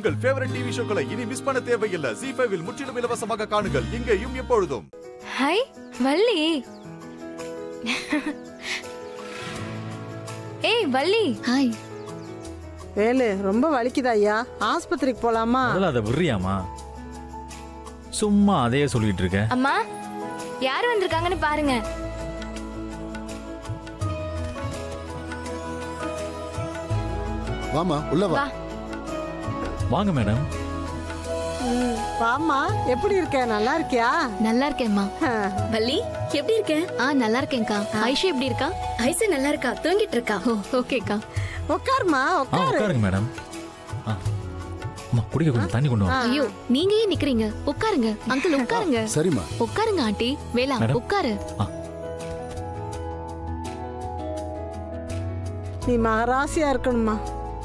உங்கள் favourite TV ஷோக்களை இனி miss பண்ண தேவையில்லை ஜி ஃபைவில் முற்றிலும் இலவசமாக காணுங்கள் இங்கேயும் எப்பொழுதும் ஹாய் வள்ளி ஏய் வள்ளி ஹாய் வேலு ரொம்ப வலிக்குதா ஐயா ஆஸ்பத்திரிக்கு போலாமா முதல்ல அதை விடுறியாமா சும்மா அதையே சொல்லிட்டு இருக்க அம்மா யார் வந்திருக்காங்கன்னு பாருங்க வாமா உள்ள வா வா. வாங்க மேடம் ம், வாம்மா எப்படி இருக்க நல்லா இருக்கியா நல்லா இருக்கேம்மா வள்ளி எப்படி இருக்க ஆ நல்லா இருக்கேன்க்கா ஐஷு எப்படி இருக்கா ஐசா நல்லா இருக்கா தூங்கிட்டு இருக்கா ஓ ஓகேக்கா உட்காருமா ஆ உட்காரு உட்காருங்க மேடம் ஆ அம்மா குடிக்க கொஞ்சம் தண்ணி கொண்டு வா ஐயோ நீங்க ஏன் நிக்கிறீங்க உட்காருங்க அங்கிள் உட்காருங்க சரிம்மா உட்காருங்க ஆண்டி வேலா மேடம். உட்காரு நீ மகராசியா இருக்கணுமா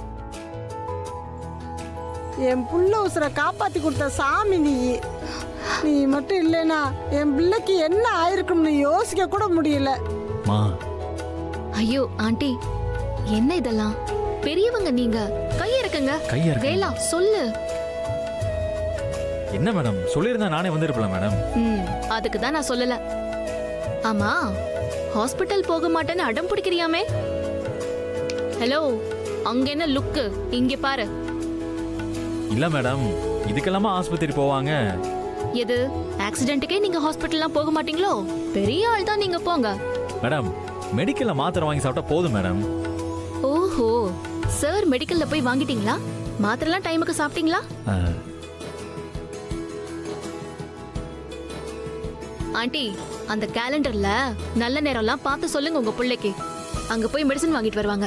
என் புள்ள உசுரை காப்பாத்தி கொடுத்த சாமி நீ நீ மட்டும் இல்லைனா என் பிள்ளைக்கு என்ன ஆயிருக்கும்னு யோசிக்க கூட முடியல மா ஐயோ ஆண்டி என்ன இதெல்லாம் பெரியவங்க நீங்க கைய இறக்குங்க கையா இருக்கு வேலா சொல்லு என்ன மேடம் சொல்லியிருந்தா நானே வந்திருப்பேன் மேடம் ம் அதுக்கு தான் நான் சொல்லல ஆமா ஹாஸ்பிட்டல் போக மாட்டேன்னு அடம் பிடிக்கிறியாமே ஹலோ அங்க என்ன லுக்கு இங்க பாரு இல்ல மேடம் இதுக்கெல்லாமா ஆஸ்பத்திரி போவாங்க எது ஆக்சிடென்ட்டுக்கே நீங்க ஹாஸ்பிட்டல்லாம் போக மாட்டீங்களோ பெரிய ஆள் தான் நீங்க போங்க மேடம் மெடிக்கல்ல மாத்திரை வாங்கி சாப்பிட்டா போதும் மேடம் ஓஹோ சார் மெடிக்கல்ல போய் வாங்கிட்டீங்களா மாத்திரைலாம் டைமுக்கு சாப்பிட்டீங்களா ஆ, ஆண்டி அந்த கேலண்டர்ல நல்ல நேரம்லாம் பார்த்து சொல்லுங்க உங்க பிள்ளைக்கு அங்க போய் மெடிசன் வாங்கிட்டு வருவாங்க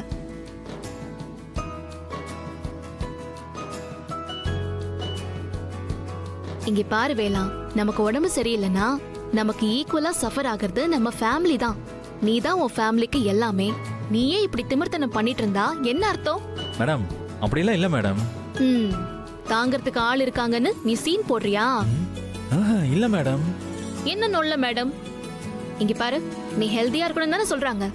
இங்க பாரு வேலா நமக்கு உடம்பு சரியில்லைன்னா நமக்கு ஈக்குவலா சஃபர் ஆகிறது நம்ம ஃபேமிலி தான் நீ தான் உன் ஃபேமிலிக்கு எல்லாமே நீயே இப்படி திமிர்த்தனம் பண்ணிட்டு இருந்தா என்ன அர்த்தம் மேடம் அப்படிலாம் இல்ல மேடம் ம் தாங்கறதுக்கு ஆள் இருக்காங்கன்னு நீ சீன் போடுறியா ஆஹா, இல்ல மேடம் என்ன நொல்ல மேடம் இங்க பாரு நீ ஹெல்தியா இருக்கணும் தானே சொல்றாங்க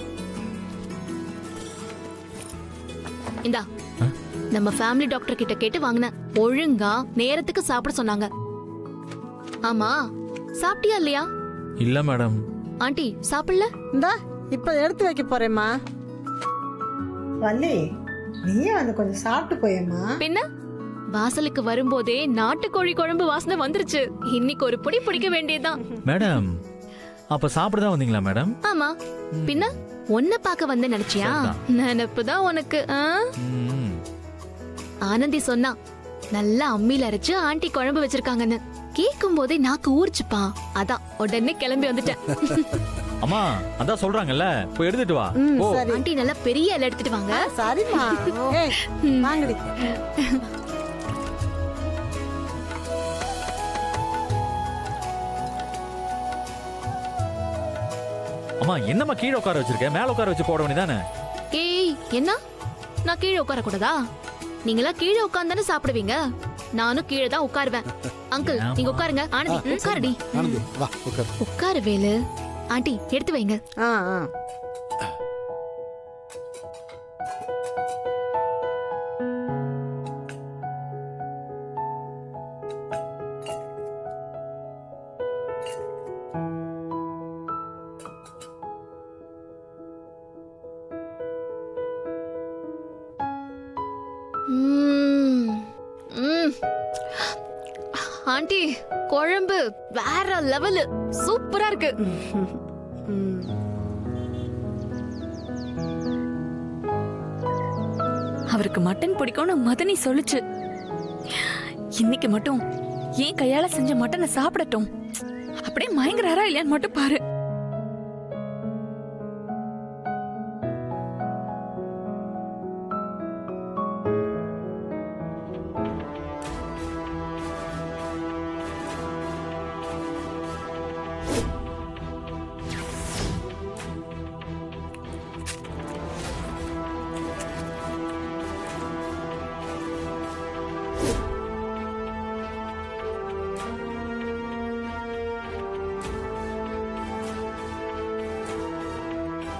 இந்தா ஆ? நம்ம ஃபேமிலி டாக்டர் கிட்ட கேட்டு வாங்கினேன் ஒழுங்கா நேரத்துக்கு சாப்பிட சொன்னாங்க ஆமா சாப்பிட்டியா இல்லையா இல்ல மேடம் ஆண்டி சாப்பிடல இந்தா இப்ப எடுத்து வைக்க போறேம்மா வள்ளி நீயே வந்து கொஞ்சம் சாப்பிட்டு போயேம்மா பின்ன வாசலுக்கு வரும்போதே நாட்டுக்கோழி குழம்பு வாசனை வந்துருச்சு இன்னைக்கு ஒரு பொடி பிடிக்க வேண்டியதுதான் மேடம் அப்ப சாப்பிட தான் வந்தீங்களா மேடம் ஆமா பின்ன ஒன்ன பார்க்க வந்த நினைச்சியா நினப்புதான் உனக்கு ஆ? ம். ஆனந்தி சொன்னா நல்லா அம்மியில அரைச்சு ஆண்டி குழம்பு வச்சிருக்காங்கன்னு கேட்கும் போதே நாக்கு ஊர்ச்சுப்பா அதான் உடனே கிளம்பி வந்துட்டேன் அம்மா அதான் சொல்றாங்கல்ல போய் எடுத்துட்டு வா ம் ஓ சரி ஆண்டி நல்லா பெரிய இலை எடுத்துட்டு வாங்க சரிம்மா ஏய் வாங்கடி அம்மா என்னம்மா கீழே உட்கார வச்சிருக்க மேல உட்கார வச்சு போட வேண்டியதானே ஏய் என்ன நான் கீழே உட்கார கூடாதா நீங்களா கீழே உட்கார்ந்தானே சாப்பிடுவீங்க நானும் கீழே தான் உட்காருவேன் அங்கிள் நீங்க உட்காருங்க ஆனந்தி உட்காருடி ஆனந்தி வா உட்கார் உட்காரு வேலு ஆண்டி எடுத்து வைங்க ஆ ஆ ம்ம். ம். ஆண்டி குழம்பு வேற லெவலு சூப்பரா இருக்கு ம் அவருக்கு மட்டன் பிடிக்கும்னு மதனி சொல்லுச்சு இன்னைக்கு மட்டும் ஏன் கையால செஞ்ச மட்டனை சாப்பிடட்டும் அப்படியே மயங்குறாரா இல்லையான்னு மட்டும் பாரு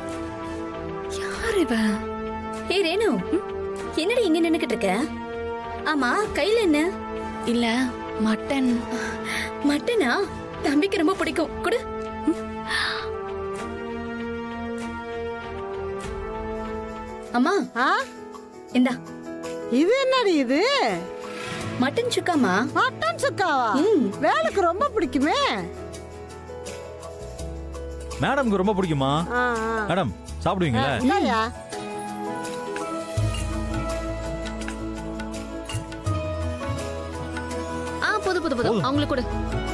யார் இவ ஏய் ரேணு என்னடி இங்க நின்னுக்கிட்டு இருக்க ஆமா கையில என்ன இல்ல மட்டன் மட்டனா தம்பிக்கு ரொம்ப பிடிக்கும் குடு அம்மா ஆ இந்தா இது என்னடி இது மட்டன் சுக்காமா மட்டன் சுக்காவா ம். வேலைக்கு ரொம்ப பிடிக்குமே மேடம்க்கு ரொம்ப பிடிக்குமா ஆ, ஆ. மேடம் சாப்பிடுவீங்களா இந்தாயா. ஆ புது புது புது போதும். அவங்களுக்கு கொடு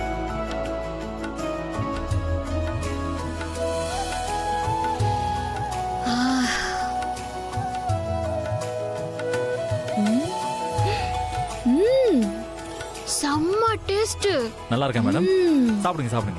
ஆ. ம். செம்ம டேஸ்ட் நல்லா இருக்கேன் மேடம் சாப்பிடுங்க சாப்பிடுங்க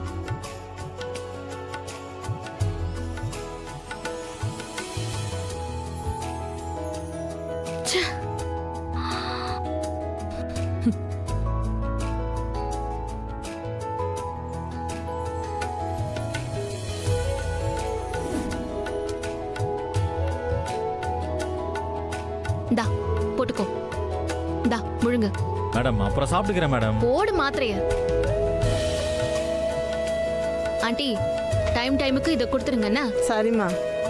இந்தா போட்டுக்கோ இந்தா முழுங்க மேடம் அப்புறம் சாப்பிட்டுக்கிறேன் மேடம் போடு மாத்திரைய ஆண்டி டைம் டைமுக்கு இதை கொடுத்துருங்கண்ணா சரிம்மா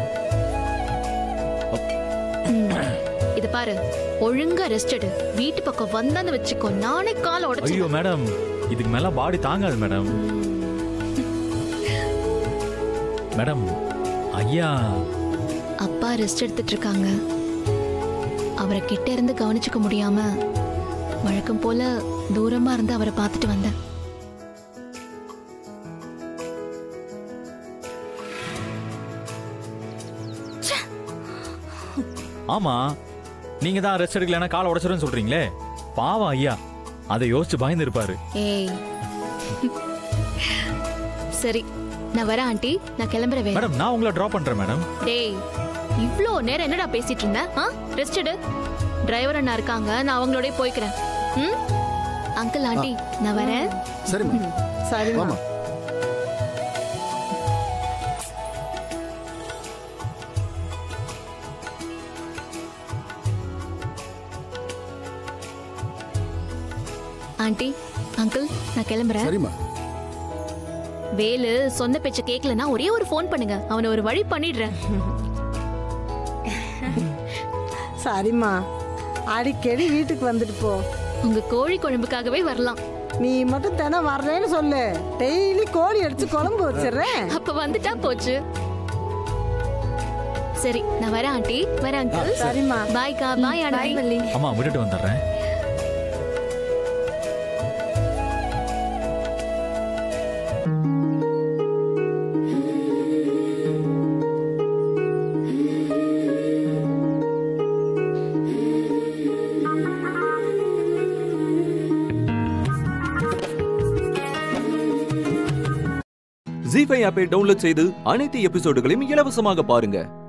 இது பாரு ஒழுங்கா ரெஸ்ட் எடு வீட்டு பக்கம் வந்தான்னு வச்சுக்கோ நானே காலை உடைச்சு ஐயோ மேடம் இதுக்கு மேல பாடி தாங்காது மேடம் மேடம் ஐயா அப்பா ரெஸ்ட் எடுத்துட்டு இருக்காங்க அவரை கிட்ட இருந்து கவனிச்சுக்க முடியாம வழக்கம் போல தூரமா இருந்து அவரை பார்த்துட்டு வந்தேன் ஆமா நீங்க தான் ரெஸ்ட் எடுக்கலன்னா காலை உடச்சிருன்னு சொல்றீங்களே பாவம் ஐயா அதை யோசிச்சு பயந்து இருப்பாரு ஏய் சரி நான் வரேன் ஆண்டி நான் கிளம்புற வேலை மேடம் நான் உங்களை டிராப் பண்றேன் மேடம் டேய் இவ்ளோ நேரம் என்னடா பேசிட்டு இருந்த ஆ ரெஸ்ட் எடு டிரைவர் அண்ணா இருக்காங்க நான் அவங்களோடய போய்க்கிறேன் ம் அங்கிள் ஆண்டி நான் வரேன் சரிம்மா சரிம்மா வாமா ஆண்டி அங்கிள் நான் கிளம்புறேன் சரிம்மா வேலு சொந்த பேச்ச கேட்கலனா ஒரே ஒரு ஃபோன் பண்ணுங்க அவனை ஒரு வழி பண்ணிடுறேன் சரிம்மா அடிக்கடி வீட்டுக்கு வந்துட்டு போ உங்க கோழி குழம்புக்காகவே வரலாம் நீ மட்டும் தினம் வர்றேன்னு சொல்லு டெய்லி கோழி அடிச்சு குழம்பு வச்சிடுறேன் அப்ப வந்துட்டா போச்சு சரி நான் வரேன் ஆண்டி வரேன் அங்கிள் சரிம்மா பாய்க்கா பாய் ஆண்டி அம்மா விட்டுட்டு வந்துடுறேன் ஜி ஃபைவ் ஆப்பை டவுன்லோட் செய்து அனைத்து எபிசோடுகளையும் இலவசமாக பாருங்க